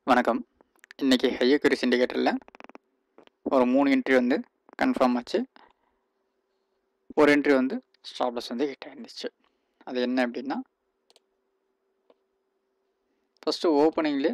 வணக்கம் இன்றைக்கி ஹையக்குரி சிண்டிகேட்டரில் ஒரு மூணு என்ட்ரி வந்து கன்ஃபார்ம் ஆச்சு ஒரு என்ட்ரி வந்து ஸ்டாப்லஸ் வந்து ஹிட் ஆயிருந்துச்சு அது என்ன அப்படின்னா ஃபஸ்ட்டு ஓப்பனிங்லேயே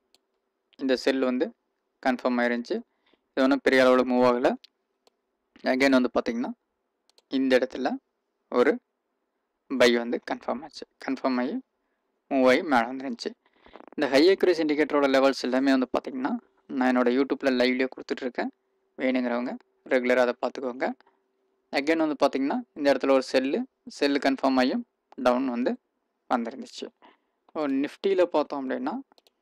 இந்த செல் வந்து கன்ஃபார்ம் ஆயிருந்துச்சு இது ஒன்றும் பெரிய அளவில் மூவ் ஆகலை அகைன் வந்து பார்த்திங்கன்னா இந்த இடத்துல ஒரு பை வந்து கன்ஃபார்ம் ஆச்சு கன்ஃபார்ம் ஆகி மூவ் ஆகி மேலே வந்துருந்துச்சு இந்த ஹை அக்யூரஸ் இண்டிகேட்டரோட லெவல்ஸ் எல்லாமே வந்து பார்த்திங்கன்னா நான் என்னோடய யூடியூப்பில் லைவ்லேயே கொடுத்துட்ருக்கேன் வேணுங்கிறவங்க ரெகுலராக அதை பார்த்துக்கோங்க அகைன் வந்து பார்த்திங்கன்னா இந்த இடத்துல ஒரு செல்லு செல்லு கன்ஃபார்ம் ஆகியும் டவுன் வந்து வந்துருந்துச்சு நிஃப்டியில் பார்த்தோம் அப்படின்னா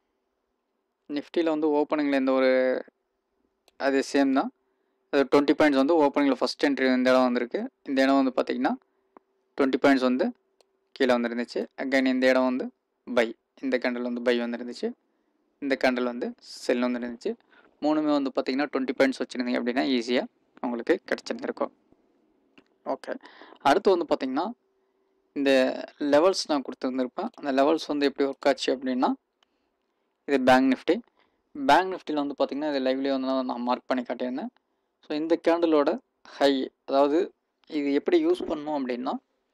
நிஃப்டியில் வந்து ஓப்பனிங்கில் எந்த ஒரு அது சேம் தான் அது டுவெண்ட்டி பாயிண்ட்ஸ் வந்து ஓப்பனிங்கில் ஃபஸ்ட் என்ட்ரி இந்த இடம் வந்திருக்கு இந்த இடம் வந்து பார்த்திங்கன்னா டுவெண்ட்டி பாயிண்ட்ஸ் வந்து கீழே வந்துருந்துச்சு அகைன் இந்த இடம் வந்து பை இந்த கேண்டில் வந்து பை வந்துருந்துச்சு இந்த கேண்டில் வந்து செல் வந்துருந்துச்சு மூணுமே வந்து பார்த்திங்கன்னா டுவெண்ட்டி பாயிண்ட்ஸ் வச்சுருந்தீங்க அப்படின்னா ஈஸியாக உங்களுக்கு கிடச்சிருந்துருக்கும் ஓகே அடுத்து வந்து பார்த்திங்கன்னா இந்த லெவல்ஸ் நான் கொடுத்துருந்துருப்பேன் அந்த லெவல்ஸ் வந்து எப்படி ஒர்க் ஆச்சு அப்படின்னா இது பேங்க் நிஃப்டி பேங்க் நிஃப்டியில் வந்து பார்த்திங்கன்னா இது லைவ்லேயே வந்து நான் மார்க் பண்ணி காட்டியிருந்தேன் ஸோ இந்த கேண்டிலோட ஹை அதாவது இது எப்படி யூஸ் பண்ணணும் அப்படின்னா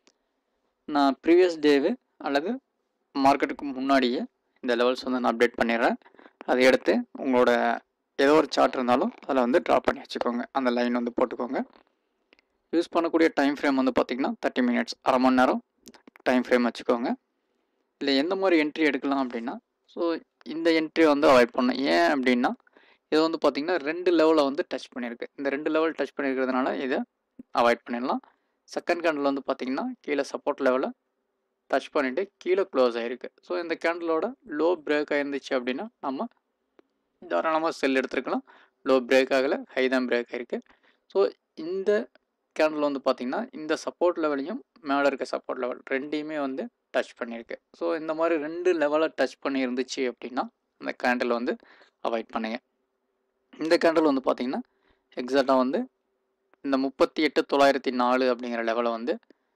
நான் ப்ரீவியஸ் டேவு அல்லது மார்க்கெட்டுக்கு முன்னாடியே இந்த லெவல்ஸ் வந்து நான் அப்டேட் பண்ணிடுறேன் அதை எடுத்து உங்களோட ஏதோ ஒரு சார்ட் இருந்தாலும் அதில் வந்து ட்ரா பண்ணி வச்சுக்கோங்க அந்த லைன் வந்து போட்டுக்கோங்க யூஸ் பண்ணக்கூடிய டைம் ஃப்ரேம் வந்து பார்த்திங்கன்னா தேர்ட்டி மினிட்ஸ் அரை மணி நேரம் டைம் ஃப்ரேம் வச்சுக்கோங்க இல்லை எந்த மாதிரி என்ட்ரி எடுக்கலாம் அப்படின்னா ஸோ இந்த என்ட்ரி வந்து அவாய்ட் பண்ணணும் ஏன் அப்படின்னா இது வந்து பார்த்திங்கன்னா ரெண்டு லெவலில் வந்து டச் பண்ணியிருக்கு இந்த ரெண்டு லெவல் டச் பண்ணியிருக்கிறதுனால இதை அவாய்ட் பண்ணிடலாம் செகண்ட் கேண்டில் வந்து பார்த்திங்கன்னா கீழே சப்போர்ட் லெவலில் டச் பண்ணிவிட்டு கீழே க்ளோஸ் ஆகிருக்கு ஸோ இந்த கேண்டிலோட லோ பிரேக் ஆயிருந்துச்சு அப்படின்னா நம்ம தாராளமாக செல் எடுத்துருக்கலாம் லோ பிரேக் ஆகலை ஹை தான் பிரேக் ஆகிருக்கு ஸோ இந்த கேண்டில் வந்து பார்த்திங்கன்னா இந்த சப்போர்ட் லெவலையும் மேலே இருக்க சப்போர்ட் லெவல் ரெண்டையுமே வந்து டச் பண்ணியிருக்கு ஸோ இந்த மாதிரி ரெண்டு லெவலை டச் பண்ணி இருந்துச்சு அப்படின்னா அந்த கேண்டில் வந்து அவாய்ட் பண்ணுங்கள் இந்த கேண்டில் வந்து பார்த்திங்கன்னா எக்ஸாக்டாக வந்து இந்த முப்பத்தி எட்டு தொள்ளாயிரத்தி நாலு அப்படிங்கிற லெவலை வந்து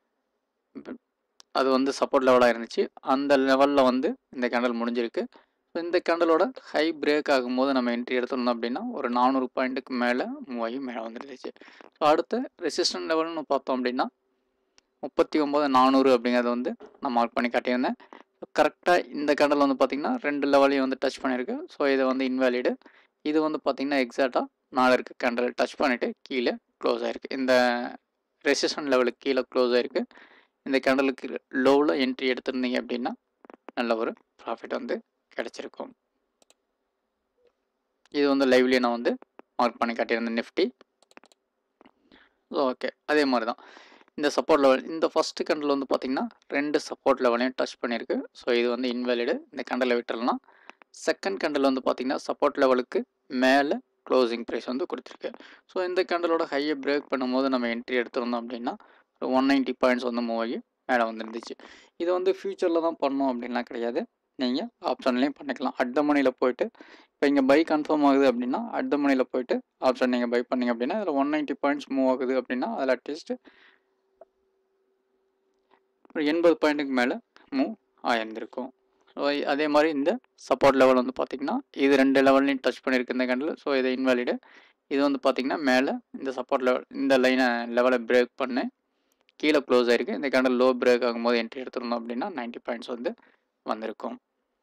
அது வந்து சப்போர்ட் லெவலாக இருந்துச்சு அந்த லெவலில் வந்து இந்த கேண்டல் முடிஞ்சிருக்கு ஸோ இந்த கேண்டலோட ஹை பிரேக் ஆகும்போது நம்ம என்ட்ரி எடுத்துருந்தோம் அப்படின்னா ஒரு நானூறு பாயிண்ட்டுக்கு மேலே மூவ் ஆகி மேலே வந்துருந்துச்சு ஸோ அடுத்து ரெசிஸ்டன்ட் லெவல்னு பார்த்தோம் அப்படின்னா முப்பத்தி ஒம்பது நானூறு அப்படிங்கிறத வந்து நான் மார்க் பண்ணி காட்டியிருந்தேன் கரெக்டாக இந்த கேண்டல் வந்து பார்த்திங்கன்னா ரெண்டு லெவலையும் வந்து டச் பண்ணியிருக்கு ஸோ இதை வந்து இன்வேலிடு இது வந்து பார்த்திங்கன்னா எக்ஸாக்டாக நாலு இருக்க கேண்டல் டச் பண்ணிவிட்டு கீழே க்ளோஸ் ஆகிருக்கு இந்த ரெசிஸ்டன்ட் லெவலுக்கு கீழே க்ளோஸ் ஆகிருக்கு இந்த கேண்டலுக்கு லோவில் என்ட்ரி எடுத்திருந்தீங்க அப்படின்னா நல்ல ஒரு ப்ராஃபிட் வந்து கிடச்சிருக்கும் இது வந்து லைவ்லேயே நான் வந்து மார்க் பண்ணி காட்டியிருந்தேன் நிஃப்டி ஓகே அதே மாதிரி தான் இந்த சப்போர்ட் லெவல் இந்த ஃபஸ்ட்டு கண்டில் வந்து பார்த்திங்கன்னா ரெண்டு சப்போர்ட் லெவலையும் டச் பண்ணியிருக்கு ஸோ இது வந்து இன்வேலிடு இந்த கண்டலை விட்டுறலாம் செகண்ட் கண்டில் வந்து பார்த்திங்கன்னா சப்போர்ட் லெவலுக்கு மேலே க்ளோசிங் ப்ரைஸ் வந்து கொடுத்துருக்கு ஸோ இந்த கேண்டலோட ஹையை பிரேக் பண்ணும்போது நம்ம என்ட்ரி எடுத்திருந்தோம் அப்படின்னா ஒன் நைன்ட்டி பாயிண்ட்ஸ் வந்து மூவ் ஆகி மேலே வந்துருந்துச்சு இது வந்து ஃப்யூச்சரில் தான் பண்ணோம் அப்படின்லாம் கிடையாது நீங்கள் ஆப்ஷன்லேயும் பண்ணிக்கலாம் அடுத்த மணியில் போயிட்டு இப்போ இங்கே பை கன்ஃபார்ம் ஆகுது அப்படின்னா அடுத்த மணியில் போயிட்டு ஆப்ஷன் நீங்கள் பை பண்ணிங்க அப்படின்னா அதில் ஒன் நைன்ட்டி பாயிண்ட்ஸ் மூவ் ஆகுது அப்படின்னா அதில் அட்லீஸ்ட் ஒரு எண்பது பாயிண்ட்டுக்கு மேலே மூவ் ஆயிருந்திருக்கும் ஸோ அதே மாதிரி இந்த சப்போர்ட் லெவல் வந்து பார்த்திங்கன்னா இது ரெண்டு லெவல்லையும் டச் பண்ணியிருக்கு இந்த கண்டில் ஸோ இதை இன்வாலிடு இது வந்து பார்த்திங்கன்னா மேலே இந்த சப்போர்ட் லெவல் இந்த லைனை லெவலை பிரேக் பண்ணு கீழே க்ளோஸ் ஆகிருக்கு இந்த கேண்டில் லோ பிரேக் ஆகும்போது என்ட்ரி எடுத்துருந்தோம் அப்படின்னா நைன்ட்டி பாயிண்ட்ஸ் வந்து வந்திருக்கும்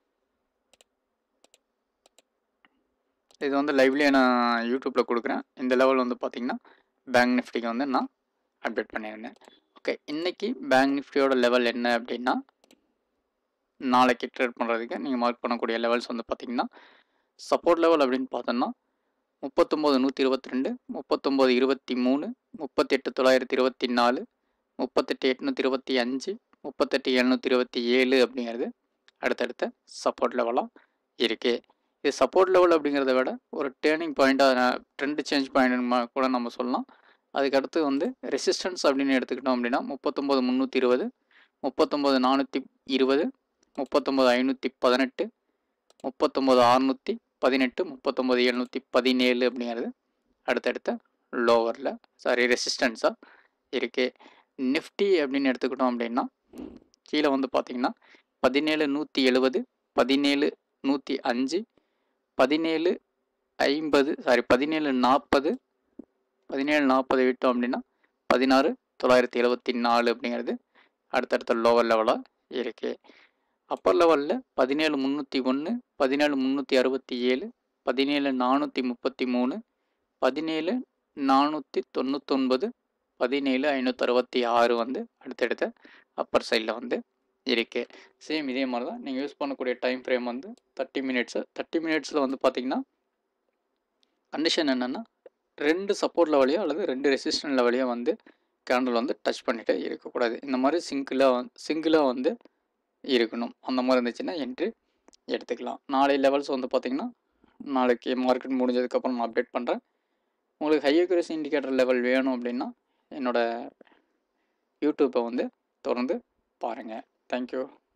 இது வந்து லைவ்லேயே நான் யூடியூப்பில் கொடுக்குறேன் இந்த லெவல் வந்து பார்த்திங்கன்னா பேங்க் நிஃப்டிக்கு வந்து நான் அப்டேட் பண்ணியிருந்தேன் ஓகே இன்றைக்கி பேங்க் நிஃப்டியோட லெவல் என்ன அப்படின்னா நாளைக்கு ட்ரேட் பண்ணுறதுக்கு நீங்கள் மார்க் பண்ணக்கூடிய லெவல்ஸ் வந்து பார்த்திங்கன்னா சப்போர்ட் லெவல் அப்படின்னு பார்த்தோன்னா முப்பத்தொம்போது நூற்றி இருபத்தி ரெண்டு முப்பத்தொம்போது இருபத்தி மூணு முப்பத்தெட்டு தொள்ளாயிரத்தி இருபத்தி நாலு முப்பத்தெட்டு எட்நூற்றி இருபத்தி அஞ்சு முப்பத்தெட்டு எழுநூற்றி இருபத்தி ஏழு அப்படிங்கிறது அடுத்தடுத்த சப்போர்ட் லெவலாக இருக்குது இது சப்போர்ட் லெவல் அப்படிங்கிறத விட ஒரு டேர்னிங் பாயிண்ட்டாக ட்ரெண்ட் சேஞ்ச் பாயிண்ட் கூட நம்ம சொல்லலாம் அதுக்கடுத்து வந்து ரெசிஸ்டன்ஸ் அப்படின்னு எடுத்துக்கிட்டோம் அப்படின்னா முப்பத்தொம்போது முந்நூற்றி இருபது முப்பத்தொம்போது நானூற்றி இருபது முப்பத்தொம்போது ஐநூற்றி பதினெட்டு முப்பத்தொம்போது அறுநூற்றி பதினெட்டு முப்பத்தொம்போது எழுநூற்றி பதினேழு அப்படிங்கிறது அடுத்தடுத்த லோவரில் சாரி ரெசிஸ்டன்ஸாக இருக்குது நிஃப்டி அப்படின்னு எடுத்துக்கிட்டோம் அப்படின்னா கீழே வந்து பார்த்திங்கன்னா பதினேழு நூற்றி எழுபது பதினேழு நூற்றி அஞ்சு பதினேழு ஐம்பது சாரி பதினேழு நாற்பது பதினேழு நாற்பது விட்டோம் அப்படின்னா பதினாறு தொள்ளாயிரத்தி எழுபத்தி நாலு அப்படிங்கிறது அடுத்தடுத்த லோவர் லெவலாக இருக்குது அப்பர் லெவலில் பதினேழு முந்நூற்றி ஒன்று பதினேழு முந்நூற்றி அறுபத்தி ஏழு பதினேழு நானூற்றி முப்பத்தி மூணு பதினேழு நானூற்றி தொண்ணூத்தொன்பது பதினேழு ஐநூற்றி அறுபத்தி ஆறு வந்து அடுத்தடுத்த அப்பர் சைடில் வந்து இருக்குது சேம் இதே மாதிரி தான் நீங்கள் யூஸ் பண்ணக்கூடிய டைம் ஃப்ரேம் வந்து தேர்ட்டி மினிட்ஸு தேர்ட்டி மினிட்ஸில் வந்து பார்த்தீங்கன்னா கண்டிஷன் என்னென்னா ரெண்டு சப்போர்ட் லெவலையோ அல்லது ரெண்டு ரெசிஸ்டன்ட் லெவலையோ வந்து கேண்டில் வந்து டச் பண்ணிகிட்டே இருக்கக்கூடாது இந்த மாதிரி சிங்கிளாக சிங்கிளாக வந்து இருக்கணும் அந்த மாதிரி இருந்துச்சுன்னா என்ட்ரி எடுத்துக்கலாம் நாளை லெவல்ஸ் வந்து பார்த்திங்கன்னா நாளைக்கு மார்க்கெட் முடிஞ்சதுக்கப்புறம் நான் அப்டேட் பண்ணுறேன் உங்களுக்கு ஹை அக்யூரசி இண்டிகேட்டர் லெவல் வேணும் அப்படின்னா என்னோடய யூடியூப்பை வந்து தொடர்ந்து பாருங்கள் தேங்க்யூ